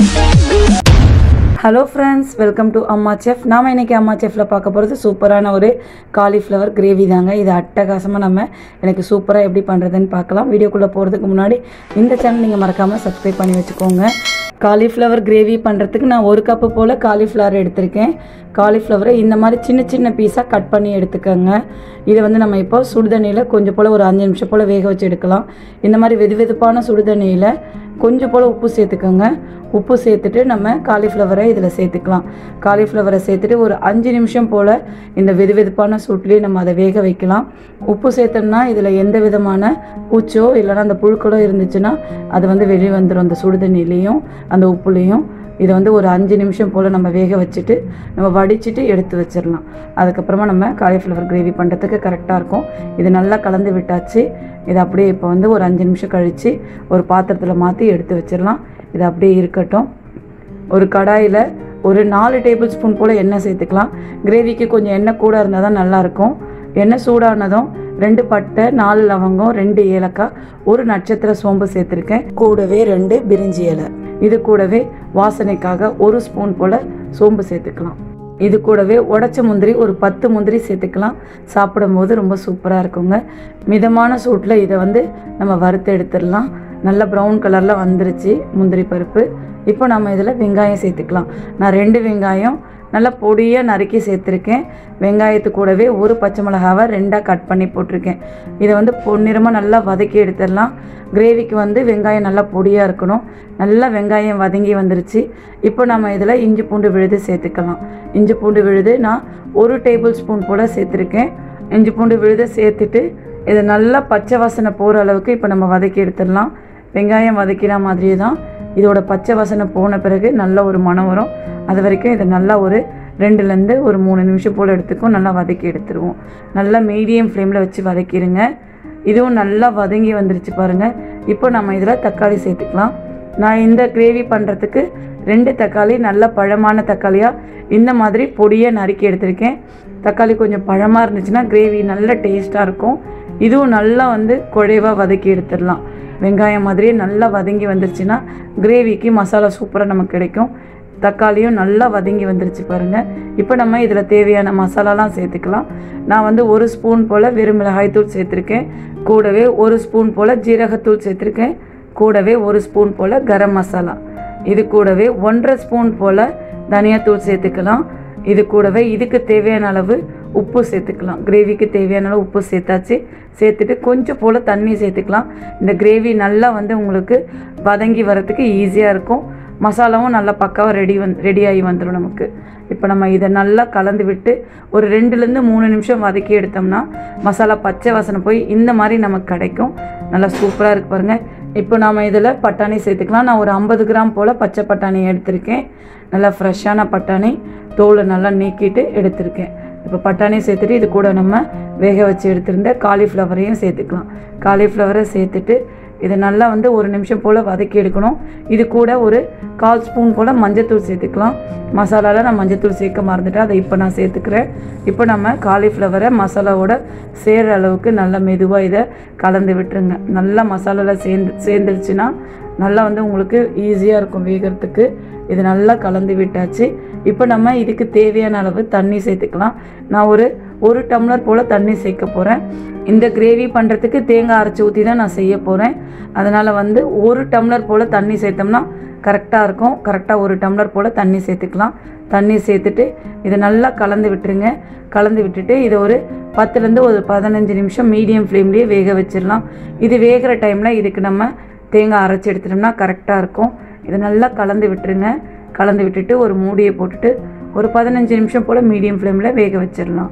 hello friends welcome to Amma chef நாம் இன்னைக்கு அம்மா செஃப்பில் பார்க்க போகிறது சூப்பரான ஒரு காலிஃப்ளவர் கிரேவி தாங்க இது அட்டகாசமாக நம்ம எனக்கு சூப்பராக எப்படி பண்ணுறதுன்னு பார்க்கலாம் வீடியோக்குள்ளே போகிறதுக்கு முன்னாடி இந்த சேனல் நீங்கள் மறக்காமல் சப்ஸ்கிரைப் பண்ணி வச்சுக்கோங்க காலிஃப்ளவர் கிரேவி பண்ணுறதுக்கு நான் ஒரு கப்பு போல் காலிஃப்ளவர் எடுத்திருக்கேன் காலிஃப்ளவரை இந்த மாதிரி சின்ன சின்ன பீஸாக கட் பண்ணி எடுத்துக்கோங்க இதை வந்து நம்ம இப்போ சுடுதண்ணியில் கொஞ்சம் போல் ஒரு அஞ்சு நிமிஷம் போல் வேக வச்சு எடுக்கலாம் இந்த மாதிரி வெது வெதுப்பான சுடுதண்ணியில் கொஞ்சம் போல் உப்பு சேர்த்துக்கோங்க உப்பு சேர்த்துட்டு நம்ம காலிஃப்ளவரை இதில் சேர்த்துக்கலாம் காலிஃப்ளவரை சேர்த்துட்டு ஒரு அஞ்சு நிமிஷம் போல் இந்த வெது வெதுப்பான சூட்லேயே நம்ம அதை வேக வைக்கலாம் உப்பு சேர்த்தோம்னா இதில் எந்த விதமான பூச்சோ இல்லைன்னா அந்த புழுக்களோ இருந்துச்சுன்னா அது வந்து வெளியே வந்துடும் அந்த சுடுதண்ணிலையும் அந்த உப்புலேயும் இதை வந்து ஒரு அஞ்சு நிமிஷம் போல் நம்ம வேக வச்சுட்டு நம்ம வடிச்சிட்டு எடுத்து வச்சிடலாம் அதுக்கப்புறமா நம்ம காலிஃப்ளவர் கிரேவி பண்ணுறதுக்கு கரெக்டாக இருக்கும் இது நல்லா கலந்து விட்டாச்சு இது அப்படியே இப்போ வந்து ஒரு அஞ்சு நிமிஷம் கழித்து ஒரு பாத்திரத்தில் மாற்றி எடுத்து வச்சிடலாம் இது அப்படியே இருக்கட்டும் ஒரு கடாயில் ஒரு நாலு டேபிள் ஸ்பூன் போல் எண்ணெய் சேர்த்துக்கலாம் கிரேவிக்கு கொஞ்சம் எண்ணெய் கூட இருந்தால் தான் நல்லாயிருக்கும் எண்ணெய் சூடானதும் ரெண்டு பட்டை நாலு லவங்கம் ரெண்டு ஏலக்காய் ஒரு நட்சத்திர சோம்பு சேர்த்துருக்கேன் கூடவே ரெண்டு பிரிஞ்சி இலை இது கூடவே வாசனைக்காக ஒரு ஸ்பூன் போல் சோம்பு சேர்த்துக்கலாம் இது கூடவே உடச்ச முந்திரி ஒரு பத்து முந்திரி சேர்த்துக்கலாம் சாப்பிடும்போது ரொம்ப சூப்பராக இருக்குங்க மிதமான சூட்டில் இதை வந்து நம்ம வறுத்து எடுத்துடலாம் நல்ல ப்ரௌன் கலரில் வந்துருச்சு முந்திரி பருப்பு இப்போ நம்ம இதில் வெங்காயம் சேர்த்துக்கலாம் நான் ரெண்டு வெங்காயம் நல்லா பொடியாக நறுக்கி சேர்த்துருக்கேன் வெங்காயத்து கூடவே ஒரு பச்சை மிளகாவை ரெண்டாக கட் பண்ணி போட்டிருக்கேன் இதை வந்து பொன்னிறமாக நல்லா வதக்கி எடுத்துடலாம் கிரேவிக்கு வந்து வெங்காயம் நல்லா பொடியாக இருக்கணும் நல்லா வெங்காயம் வதங்கி வந்துருச்சு இப்போ நம்ம இதில் இஞ்சி பூண்டு விழுது சேர்த்துக்கலாம் இஞ்சி பூண்டு விழுது நான் ஒரு டேபிள் ஸ்பூன் போல் சேர்த்துருக்கேன் இஞ்சி பூண்டு விழுதை சேர்த்துட்டு இதை நல்லா பச்சை வாசனை போகிற அளவுக்கு இப்போ நம்ம வதக்கி எடுத்துடலாம் வெங்காயம் வதக்கின மாதிரியே தான் இதோட பச்சை வாசனை போன பிறகு நல்ல ஒரு மனம் வரும் அது வரைக்கும் இதை நல்லா ஒரு ரெண்டுலேருந்து ஒரு மூணு நிமிஷம் போல் எடுத்துக்கும் நல்லா வதக்கி எடுத்துருவோம் நல்லா மீடியம் ஃப்ளேமில் வச்சு வதக்கிடுங்க இதுவும் நல்லா வதங்கி வந்துருச்சு பாருங்கள் இப்போ நம்ம இதில் தக்காளி சேர்த்துக்கலாம் நான் இந்த கிரேவி பண்ணுறதுக்கு ரெண்டு தக்காளி நல்ல பழமான தக்காளியாக இந்த மாதிரி பொடியாக நறுக்கி எடுத்திருக்கேன் தக்காளி கொஞ்சம் பழமாக இருந்துச்சுன்னா கிரேவி நல்ல டேஸ்ட்டாக இருக்கும் இதுவும் நல்லா வந்து குழைவாக வதக்கி எடுத்துடலாம் வெங்காயம் மாதிரியே நல்லா வதங்கி வந்துருச்சுன்னா கிரேவிக்கு மசாலா சூப்பராக நமக்கு கிடைக்கும் தக்காளியும் நல்லா வதங்கி வந்துருச்சு பாருங்கள் இப்போ நம்ம இதில் தேவையான மசாலாலாம் சேர்த்துக்கலாம் நான் வந்து ஒரு ஸ்பூன் போல் வெறும் மிளகாய்த்தூள் சேர்த்துருக்கேன் கூடவே ஒரு ஸ்பூன் போல் ஜீரகத்தூள் சேர்த்துருக்கேன் கூடவே ஒரு ஸ்பூன் போல் கரம் மசாலா இது கூடவே ஒன்றரை ஸ்பூன் போல் தனியாத்தூள் சேர்த்துக்கலாம் இது கூடவே இதுக்கு தேவையான அளவு உப்பு சேர்த்துக்கலாம் கிரேவிக்கு தேவையான அளவு உப்பு சேர்த்தாச்சு சேர்த்துட்டு கொஞ்சம் போல் தண்ணி சேர்த்துக்கலாம் இந்த கிரேவி நல்லா வந்து உங்களுக்கு வதங்கி வரத்துக்கு ஈஸியாக இருக்கும் மசாலாவும் நல்லா பக்காவாக ரெடி வந் ரெடி ஆகி வந்துடும் நமக்கு இப்போ நம்ம இதை நல்லா கலந்து விட்டு ஒரு ரெண்டுலேருந்து மூணு நிமிஷம் வதக்கி எடுத்தோம்னா மசாலா பச்சை வாசனை போய் இந்த மாதிரி நமக்கு கிடைக்கும் நல்லா சூப்பராக இருக்கு பாருங்கள் இப்போ நாம் இதில் பட்டாணி சேர்த்துக்கலாம் நான் ஒரு ஐம்பது கிராம் போல் பச்சை பட்டாணி எடுத்திருக்கேன் நல்லா ஃப்ரெஷ்ஷான பட்டாணி தோலை நல்லா நீக்கிட்டு எடுத்திருக்கேன் இப்போ பட்டாணி சேர்த்துட்டு இது கூட நம்ம வேக வச்சு எடுத்திருந்த காலிஃப்ளவரையும் சேர்த்துக்கலாம் காலிஃப்ளவரை சேர்த்துட்டு இதை நல்லா வந்து ஒரு நிமிஷம் போல் வதக்கி எடுக்கணும் இது கூட ஒரு கால் ஸ்பூன் போல் மஞ்சத்தூள் சேர்த்துக்கலாம் மசாலாவில் நான் மஞ்சத்தூள் சேர்க்க மறந்துட்டேன் அதை இப்போ நான் சேர்த்துக்கிறேன் இப்போ நம்ம காலிஃப்ளவரை மசாலாவோட சேர்கிற அளவுக்கு நல்லா மெதுவாக இதை கலந்து விட்டுருங்க நல்லா மசாலாவில் சேர்ந்து சேர்ந்துருச்சுன்னா நல்லா வந்து உங்களுக்கு ஈஸியாக இருக்கும் வேகிறதுக்கு இது நல்லா கலந்து விட்டாச்சு இப்போ நம்ம இதுக்கு தேவையான அளவு தண்ணி சேர்த்துக்கலாம் நான் ஒரு ஒரு டம்ளர் போல் தண்ணி சேர்க்க போகிறேன் இந்த கிரேவி பண்ணுறதுக்கு தேங்காய் அரைச்சி ஊற்றி தான் நான் செய்ய போகிறேன் அதனால் வந்து ஒரு டம்ளர் போல் தண்ணி சேர்த்தோம்னா கரெக்டாக இருக்கும் கரெக்டாக ஒரு டம்ளர் போல் தண்ணி சேர்த்துக்கலாம் தண்ணி சேர்த்துட்டு இதை நல்லா கலந்து விட்டுருங்க கலந்து விட்டுட்டு இதை ஒரு பத்துலேருந்து ஒரு பதினஞ்சு நிமிஷம் மீடியம் ஃப்ளேம்லேயே வேக வச்சிடலாம் இது வேகிற டைமில் இதுக்கு நம்ம தேங்காய் அரைச்சி எடுத்துட்டோம்னா கரெக்டாக இருக்கும் இதை நல்லா கலந்து விட்டுருங்க கலந்து விட்டுட்டு ஒரு மூடியை போட்டுட்டு ஒரு பதினஞ்சு நிமிஷம் போல் மீடியம் ஃப்ளேமில் வேக வச்சிடலாம்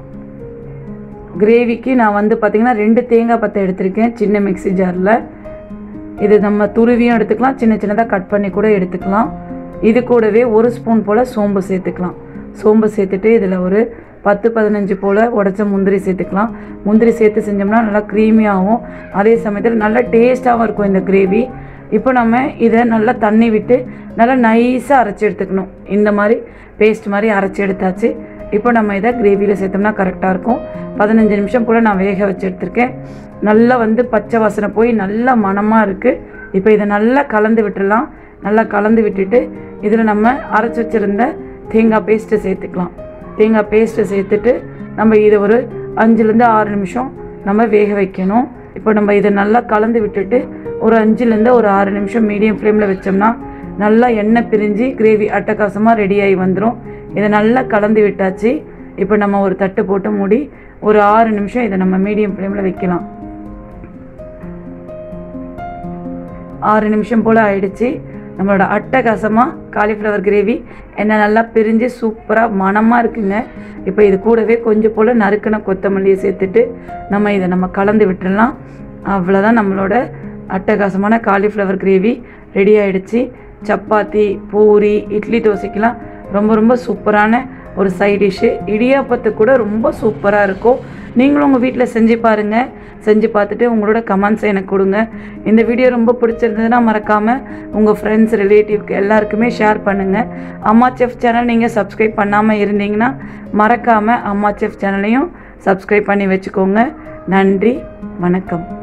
கிரேவிக்கு நான் வந்து பார்த்திங்கன்னா ரெண்டு தேங்காய் பத்தை எடுத்திருக்கேன் சின்ன மிக்ஸி ஜாரில் இது நம்ம துருவியும் எடுத்துக்கலாம் சின்ன சின்னதாக கட் பண்ணி கூட எடுத்துக்கலாம் இது கூடவே ஒரு ஸ்பூன் போல் சோம்பு சேர்த்துக்கலாம் சோம்பு சேர்த்துட்டு இதில் ஒரு பத்து பதினஞ்சு போல் உடச்ச முந்திரி சேர்த்துக்கலாம் முந்திரி சேர்த்து செஞ்சோம்னா நல்லா க்ரீமியாகவும் அதே சமயத்தில் நல்லா டேஸ்ட்டாகவும் இருக்கும் இந்த கிரேவி இப்போ நம்ம இதை நல்லா தண்ணி விட்டு நல்லா நைஸாக அரைச்சி எடுத்துக்கணும் இந்த மாதிரி பேஸ்ட் மாதிரி அரைச்சி எடுத்தாச்சு இப்போ நம்ம இதை கிரேவியில் சேர்த்தோம்னா கரெக்டாக இருக்கும் பதினஞ்சு நிமிஷம் போல் நான் வேக வச்சு எடுத்திருக்கேன் நல்லா வந்து பச்சை வாசனை போய் நல்லா மணமாக இருக்குது இப்போ இதை நல்லா கலந்து விட்டுடலாம் நல்லா கலந்து விட்டுட்டு இதில் நம்ம அரைச்சி வச்சுருந்த தேங்காய் பேஸ்ட்டை சேர்த்துக்கலாம் தேங்காய் பேஸ்ட்டை சேர்த்துட்டு நம்ம இதை ஒரு அஞ்சுலேருந்து ஆறு நிமிஷம் நம்ம வேக வைக்கணும் இப்போ நம்ம இதை நல்லா கலந்து விட்டுட்டு ஒரு அஞ்சுலேருந்து ஒரு ஆறு நிமிஷம் மீடியம் ஃப்ளேமில் வச்சோம்னா நல்லா எண்ணெய் பிரிஞ்சு கிரேவி அட்டகாசமாக ரெடியாகி வந்துடும் இதை நல்லா கலந்து விட்டாச்சு இப்போ நம்ம ஒரு தட்டு போட்டு மூடி ஒரு ஆறு நிமிஷம் இதை நம்ம மீடியம் ஃப்ளேமில் வைக்கலாம் ஆறு நிமிஷம் போல் ஆயிடுச்சு நம்மளோட அட்டகாசமாக காலிஃப்ளவர் கிரேவி எண்ணெய் நல்லா பிரிஞ்சு சூப்பராக மணமாக இருக்குங்க இப்போ இது கூடவே கொஞ்சம் போல் நறுக்கின கொத்தமல்லியை சேர்த்துட்டு நம்ம இதை நம்ம கலந்து விட்டுடலாம் அவ்வளோதான் நம்மளோட அட்டகாசமான காலிஃப்ளவர் கிரேவி ரெடி ஆயிடுச்சு சப்பாத்தி பூரி இட்லி தோசைக்கெலாம் ரொம்ப ரொம்ப சூப்பரான ஒரு சைட் டிஷ்ஷு இடியாப்பத்துக்கு கூட ரொம்ப சூப்பராக இருக்கும் நீங்களும் உங்கள் வீட்டில் செஞ்சு பாருங்கள் செஞ்சு பார்த்துட்டு உங்களோட கமெண்ட்ஸை எனக்கு கொடுங்க இந்த வீடியோ ரொம்ப பிடிச்சிருந்ததுன்னா மறக்காமல் உங்கள் ஃப்ரெண்ட்ஸ் ரிலேட்டிவ்க்கு எல்லாருக்குமே ஷேர் பண்ணுங்கள் அம்மா செஃப் சேனல் நீங்கள் சப்ஸ்கிரைப் பண்ணாமல் இருந்தீங்கன்னா மறக்காமல் அம்மா செஃப் சேனலையும் சப்ஸ்கிரைப் பண்ணி வச்சுக்கோங்க நன்றி வணக்கம்